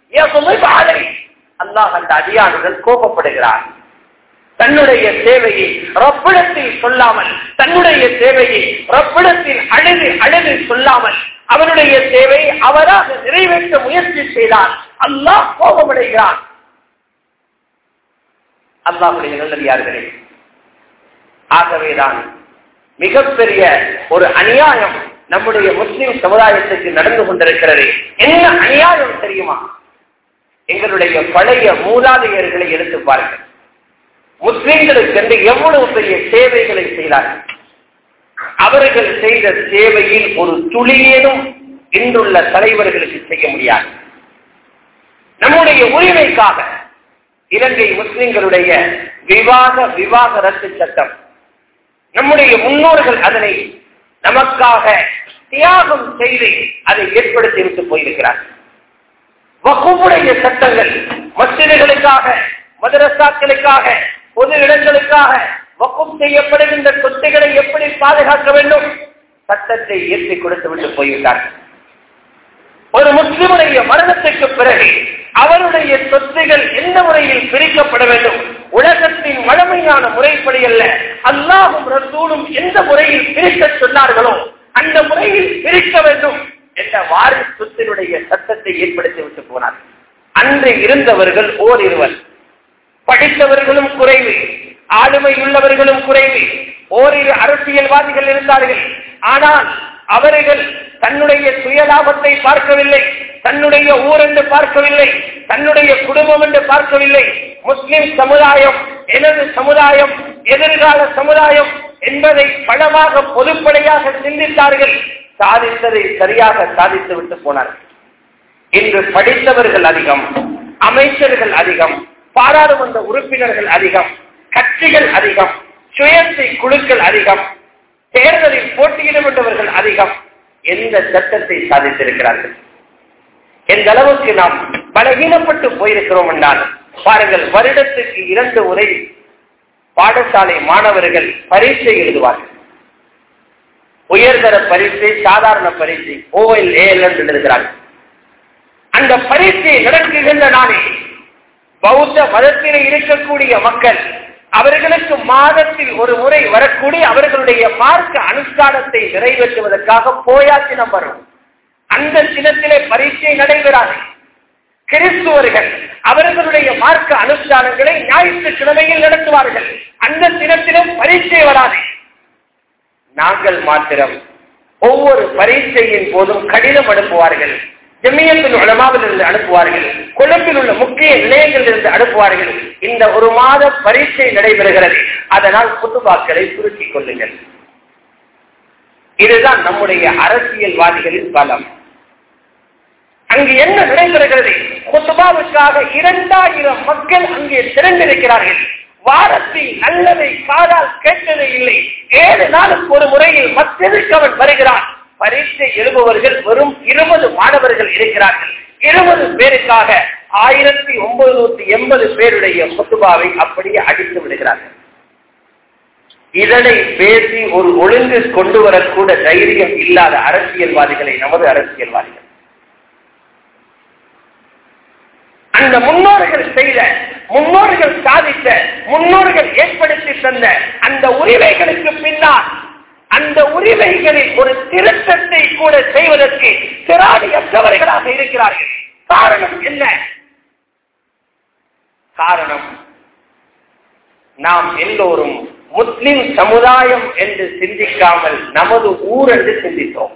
அல்லாஹ் அந்த அடியானுடன் கோபப்படுகிறார் தன்னுடைய தேவையை ரப்பிடத்தில் சொல்லாமல் தன்னுடைய தேவையை ரப்பிடத்தில் அழுது அழுது சொல்லாமல் அவனுடைய தேவையை அவராக நிறைவேற்ற முயற்சி செய்தால் அல்லாஹ் கோபமடைகிறான் அல்லாஹுடைய நல்லடியார்களே ஆகவேதான் மிகப்பெரிய ஒரு அநியாயம் நம்முடைய முஸ்லிம் சமுதாயத்துக்கு நடந்து கொண்டிருக்கிறது என்ன அநியாயம் தெரியுமா எங்களுடைய பழைய மூலாதையர்களை எடுத்து பாருங்கள் முஸ்லிம்களுக்கு எவ்வளவு பெரிய சேவைகளை செய்தார்கள் அவர்கள் செய்த சேவையில் ஒரு துளியேனும் இன்றுள்ள தலைவர்களுக்கு செய்ய முடியாது நம்முடைய உரிமைக்காக இலங்கை முஸ்லிம்களுடைய விவாக விவாக ரத்து சட்டம் நம்முடைய முன்னோர்கள் அதனை நமக்காக தியாகம் செய்து அதை ஏற்படுத்தி விட்டு போயிருக்கிறார்கள் வகுப்புடைய சட்டங்கள் மசிதிகளுக்காக மதரசாக்களுக்காக பொது இடங்களுக்காக வக்கும் செய்யப்படுகின்ற சொத்துக்களை எப்படி பாதுகாக்க வேண்டும் சட்டத்தை ஏற்றி கொடுத்து விட்டு போய்விட்டார்கள் ஒரு முஸ்லிமுடைய மரணத்துக்கு பிறகு அவருடைய சொத்துகள் எந்த முறையில் பிரிக்கப்பட வேண்டும் உலகத்தின் வளமையான முறைப்படி அல்ல அல்லாஹும் ரசூலும் எந்த முறையில் பிரிக்க சொன்னார்களோ அந்த முறையில் பிரிக்க வேண்டும் என்ற வாரி சொத்தினுடைய சட்டத்தை ஏற்படுத்தி விட்டு போனார் அன்று இருந்தவர்கள் ஓர் இருவர் படித்தவர்களும் குறைவு ஆளுமை உள்ளவர்களும் குறைவு ஓரிரு அரசியல்வாதிகள் இருந்தார்கள் ஆனால் அவர்கள் தன்னுடைய சுயலாபத்தை பார்க்கவில்லை தன்னுடைய ஊர் என்று பார்க்கவில்லை தன்னுடைய குடும்பம் என்று பார்க்கவில்லை முஸ்லிம் சமுதாயம் எனது சமுதாயம் எதிர்கால சமுதாயம் என்பதை பலமாக பொதுப்படையாக சிந்தித்தார்கள் சாதித்ததை சரியாக சாதித்து விட்டு போனார்கள் இன்று படித்தவர்கள் அதிகம் அமைச்சர்கள் அதிகம் பாராளுமன்ற உறுப்பினர்கள் அதிகம் கட்சிகள் அதிகம் சுயேட்சை குழுக்கள் அதிகம் தேர்தலில் போட்டியிடுகின்றவர்கள் அதிகம் எந்த சட்டத்தை சாதித்திருக்கிறார்கள் எந்த அளவுக்கு நாம் பலகீனப்பட்டு போயிருக்கிறோம் என்றால் பாருங்கள் வருடத்துக்கு இரண்டு முறை பாடசாலை மாணவர்கள் பரீட்சை எழுதுவார்கள் உயர்தர பரீட்சை சாதாரண பரீட்சை ஓஎல் ஏஎல் என்று எழுதுகிறார்கள் அந்த பரீட்சை நடக்குகின்ற நாளே பௌத்த மதத்திலே இருக்கக்கூடிய மக்கள் அவர்களுக்கு மாதத்தில் ஒரு முறை வரக்கூடிய அவர்களுடைய மார்க்க அனுஷ்டானத்தை நிறைவேற்றுவதற்காக போயாச்சினம் வரும் அந்த தினத்திலே பரீட்சை நடைபெறாது கிறிஸ்துவர்கள் அவர்களுடைய மார்க்க அனுஷ்டானங்களை ஞாயிற்றுக்கிழமையில் நடத்துவார்கள் அந்த தினத்திலும் பரீட்சை வராது நாங்கள் மாத்திரம் ஒவ்வொரு பரீட்சையின் போதும் கடிதம் அனுப்புவார்கள் ஜெமியத்தில் உலமாவில் இருந்து அனுப்புவார்கள் கொழும்பில் உள்ள முக்கிய நிலையங்களில் இருந்து அனுப்புவார்கள் இந்த ஒரு மாத பரீட்சை நடைபெறுகிறது அதனால் புத்துபாக்களை சுருக்கிக் கொள்ளுங்கள் இதுதான் நம்முடைய அரசியல்வாதிகளின் பலம் அங்கு என்ன நடைபெறுகிறது குத்துபாவுக்காக இரண்டாயிரம் மக்கள் அங்கே திரண்டிருக்கிறார்கள் வாரத்தில் நல்லதை காதால் கேட்டதே இல்லை ஏழு நாளுக்கு ஒரு முறையில் மற்றதுக்கு அவன் வருகிறான் பரீட்சை எழுபவர்கள் வெறும் இருபது மாணவர்கள் இருக்கிறார்கள் இருபது பேருக்காக ஆயிரத்தி ஒன்பது நூத்தி எண்பது பேருடைய குத்துபாவை அப்படியே அடித்து விடுகிறார்கள் இதனை பேசி ஒரு ஒழுங்கு கொண்டு வரக்கூட தைரியம் இல்லாத அரசியல்வாதிகளை நமது அரசியல்வாதிகள் அந்த முன்னோர்கள் செய்த முன்னோர்கள் சாதித்த முன்னோர்கள் ஏற்படுத்தி தந்த அந்த உரிமைகளுக்கு பின்னால் அந்த உரிமைகளில் ஒரு திருத்தத்தை கூட செய்வதற்கு திராணியற்றவர்களாக இருக்கிறார்கள் காரணம் என்ன காரணம் நாம் எல்லோரும் முஸ்லிம் சமுதாயம் என்று சிந்திக்காமல் நமது ஊர் என்று சிந்தித்தோம்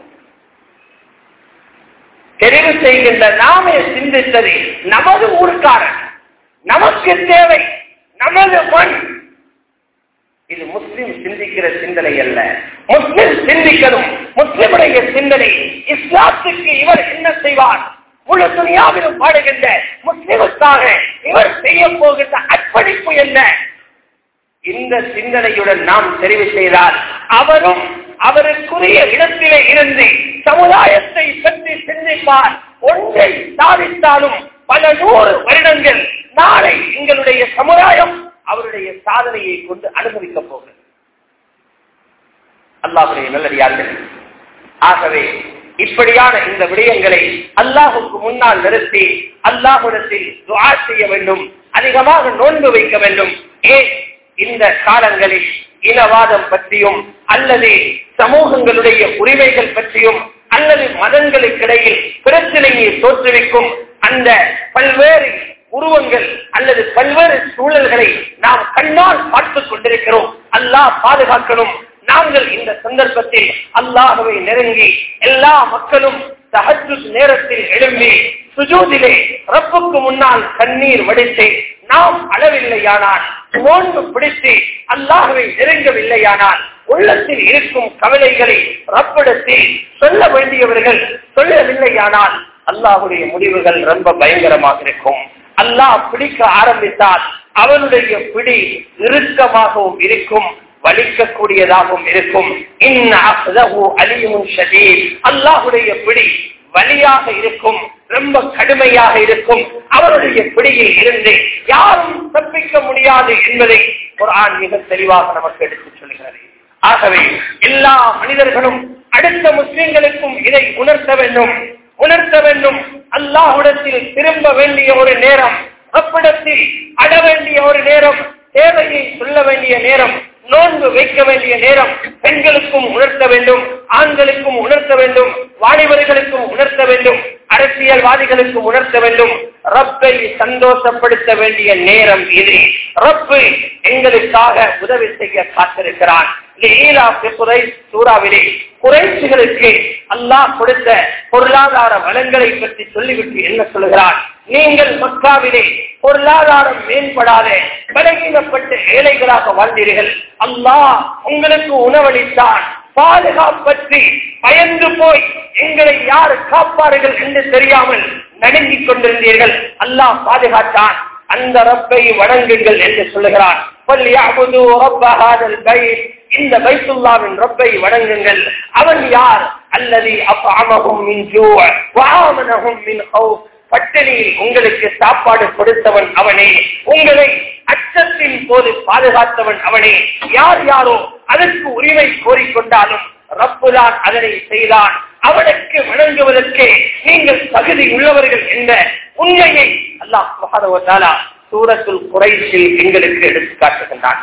தெரிவு செய்கின்ற நாமே சிந்தித்தது நமது ஊர்க்காரன் நமக்கு தேவை நமது மண் இது முஸ்லிம் சிந்திக்கிற சிந்தனை அல்ல முஸ்லிம் சிந்திக்கணும் முஸ்லிமுடைய சிந்தனை இஸ்லாத்துக்கு இவர் என்ன செய்வார் முழு துணியாவிலும் பாடுகின்ற முஸ்லிமுக்காக இவர் செய்ய போகின்ற அர்ப்பணிப்பு என்ன இந்த சிந்தனையுடன் நாம் தெரிவு செய்தால் அவரும் அவருக்குரிய இடத்திலே இருந்து சமுதாயத்தை பற்றி சிந்திப்பார் ஒன்றை சாதித்தாலும் பல நூறு வருடங்கள் நாளை எங்களுடைய சமுதாயம் அவருடைய சாதனையை கொண்டு அனுபவிக்கப் போகிறது அல்லாஹுடைய நல்லடியார்கள் ஆகவே இப்படியான இந்த விடயங்களை அல்லாஹுக்கு முன்னால் நிறுத்தி அல்லாஹுடத்தில் துஆ செய்ய வேண்டும் அதிகமாக நோன்பு வைக்க வேண்டும் ஏன் இந்த காலங்களில் இனவாதம் பற்றியும் அல்லது சமூகங்களுடைய உரிமைகள் பற்றியும் அல்லது மதங்களுக்கிடையில் பிரச்சனையை தோற்றுவிக்கும் அந்த பல்வேறு உருவங்கள் அல்லது பல்வேறு சூழல்களை நாம் கண்ணால் பார்த்துக் கொண்டிருக்கிறோம் அல்லாஹ் பாதுகாக்கணும் நாங்கள் இந்த சந்தர்ப்பத்தில் அல்லாஹவை நெருங்கி எல்லா மக்களும் தஹஜ் நேரத்தில் எழும்பி சுஜூதிலே ரப்புக்கு முன்னால் கண்ணீர் வடித்து நாம் அளவில்லையானால் நோன்பு பிடித்து அல்லாஹவை நெருங்கவில்லையானால் உள்ளத்தில் இருக்கும் கவலைகளை ரப்பிடத்தில் சொல்ல வேண்டியவர்கள் சொல்லவில்லையானால் அல்லாஹுடைய முடிவுகள் ரொம்ப பயங்கரமாக இருக்கும் அல்லாஹ் பிடிக்க ஆரம்பித்தால் அவனுடைய பிடி இறுக்கமாகவும் இருக்கும் வலிக்கக்கூடியதாகவும் இருக்கும் அல்லாஹுடைய பிடி வலியாக இருக்கும் ரொம்ப கடுமையாக இருக்கும் அவருடைய பிடியில் இருந்து யாரும் தப்பிக்க முடியாது என்பதை குரான் மிக தெளிவாக நமக்கு எடுத்துச் சொல்கிறது ஆகவே எல்லா மனிதர்களும் அடுத்த முஸ்லிம்களுக்கும் இதை உணர்த்த வேண்டும் உணர்த்த வேண்டும் அல்லாஹுடத்தில் திரும்ப வேண்டிய ஒரு நேரம் அப்பிடத்தில் அட வேண்டிய ஒரு நேரம் தேவையை சொல்ல வேண்டிய நேரம் நோன்பு வைக்க வேண்டிய நேரம் பெண்களுக்கும் உணர்த்த வேண்டும் ஆண்களுக்கும் உணர்த்த வேண்டும் வாலிபர்களுக்கும் உணர்த்த வேண்டும் அரசியல்வாதிகளுக்கு உணர்த்த வேண்டும் ரப்பை சந்தோஷப்படுத்த வேண்டிய நேரம் இது ரப்பு எங்களுக்காக உதவி செய்ய காத்திருக்கிறான் சூறாவிலே குறைச்சிகளுக்கு அல்லாஹ் கொடுத்த பொருளாதார வளங்களை பற்றி சொல்லிவிட்டு என்ன சொல்லுகிறான் நீங்கள் மக்காவிலே பொருளாதாரம் மேம்படாத பலகீனப்பட்ட ஏழைகளாக வாழ்ந்தீர்கள் அல்லாஹ் உங்களுக்கு உணவளித்தான் பாதுகாப்பற்றி பயந்து போய் எங்களை யார் காப்பார்கள் என்று தெரியாமல் நடுங்கிக் கொண்டிருந்தீர்கள் அல்லாஹ் பாதுகாத்தான் அந்த ரப்பை வணங்குங்கள் என்று சொல்லுகிறான் இந்த பைத்துல்லாவின் ரப்பை வணங்குங்கள் அவன் யார் அல்லது அப்பாமகும் மின் வாமனகும் மின் பட்டினியில் உங்களுக்கு சாப்பாடு கொடுத்தவன் அவனே உங்களை அச்சத்தின் போது பாதுகாத்தவன் அவனே யார் யாரோ அதற்கு உரிமை கோரிக்கொண்டாலும் ரப்புதான் அதனை செய்தான் அவனுக்கு வணங்குவதற்கு நீங்கள் தகுதி உள்ளவர்கள் என்ற உண்மையை அல்லாஹ் மகாதவத்தாலா சூரத்துல் குறைசில் எங்களுக்கு எடுத்து காட்டுகின்றான்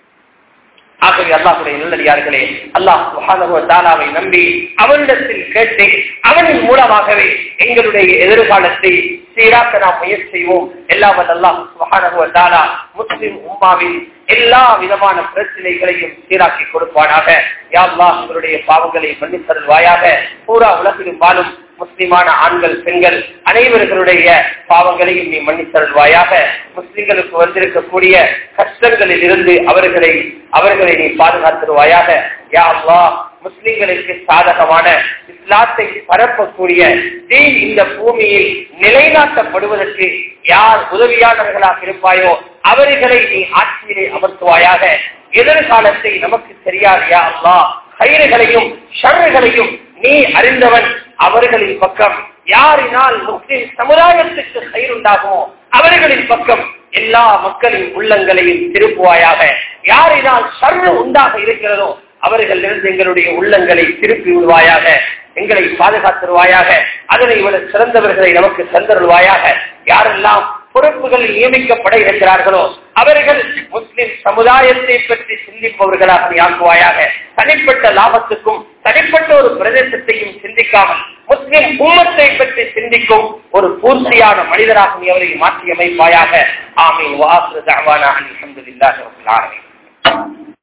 ஆகவே அல்லாஹுடைய நல்லடியார்களே அல்லாஹ் சுஹானவை நம்பி அவனிடத்தில் கேட்டு அவனின் மூலமாகவே எங்களுடைய எதிர்காலத்தை சீராக்க நாம் முயற்சி செய்வோம் எல்லாம் அல்லாஹ் சுஹானகுவத்தாலா முஸ்லிம் உம்மாவின் எல்லா விதமான பிரச்சனைகளையும் சீராக்கி கொடுப்பானாக யாழ்லா எங்களுடைய பாவங்களை மன்னித்தருள்வாயாக பூரா உலகிலும் வாழும் முஸ்லிமான ஆண்கள் பெண்கள் அனைவர்களுடைய பாவங்களையும் நீ மன்னித்தருள்வாயாக முஸ்லிம்களுக்கு வந்திருக்கக்கூடிய கஷ்டங்களில் இருந்து அவர்களை அவர்களை நீ பாதுகாத்துருவாயாக யா அல்லா முஸ்லிம்களுக்கு சாதகமான இஸ்லாத்தை பரப்பக்கூடிய தீன் இந்த பூமியில் நிலைநாட்டப்படுவதற்கு யார் உதவியாளர்களாக இருப்பாயோ அவர்களை நீ ஆட்சியிலே அமர்த்துவாயாக எதிர்காலத்தை நமக்கு தெரியாது யா அல்லா கயிறுகளையும் ஷர்றுகளையும் நீ அறிந்தவன் அவர்களின் பக்கம் யாரினால் முஸ்லிம் சமுதாயத்துக்கு கயிறுண்டாகுமோ அவர்களின் பக்கம் எல்லா மக்களின் உள்ளங்களையும் திருப்புவாயாக யாரினால் சர்வ உண்டாக இருக்கிறதோ அவர்களிலிருந்து எங்களுடைய உள்ளங்களை திருப்பி விடுவாயாக எங்களை பாதுகாத்துருவாயாக அதனை இவ்வளவு சிறந்தவர்களை நமக்கு தந்தருள்வாயாக யாரெல்லாம் பொறுப்புகளில் நியமிக்கப்பட இருக்கிறார்களோ அவர்கள் முஸ்லிம் சமுதாயத்தை பற்றி சிந்திப்பவர்களாக நீ ஆக்குவாயாக தனிப்பட்ட லாபத்துக்கும் தனிப்பட்ட ஒரு பிரதேசத்தையும் சிந்திக்காமல் முஸ்லிம் உம்மத்தை பற்றி சிந்திக்கும் ஒரு பூர்த்தியான மனிதராக நீ அவரை மாற்றி அமைப்பாயாக ஆமீன் வாசு தாவானா அலமதுல்லாஹி ரபில் ஆலமீன்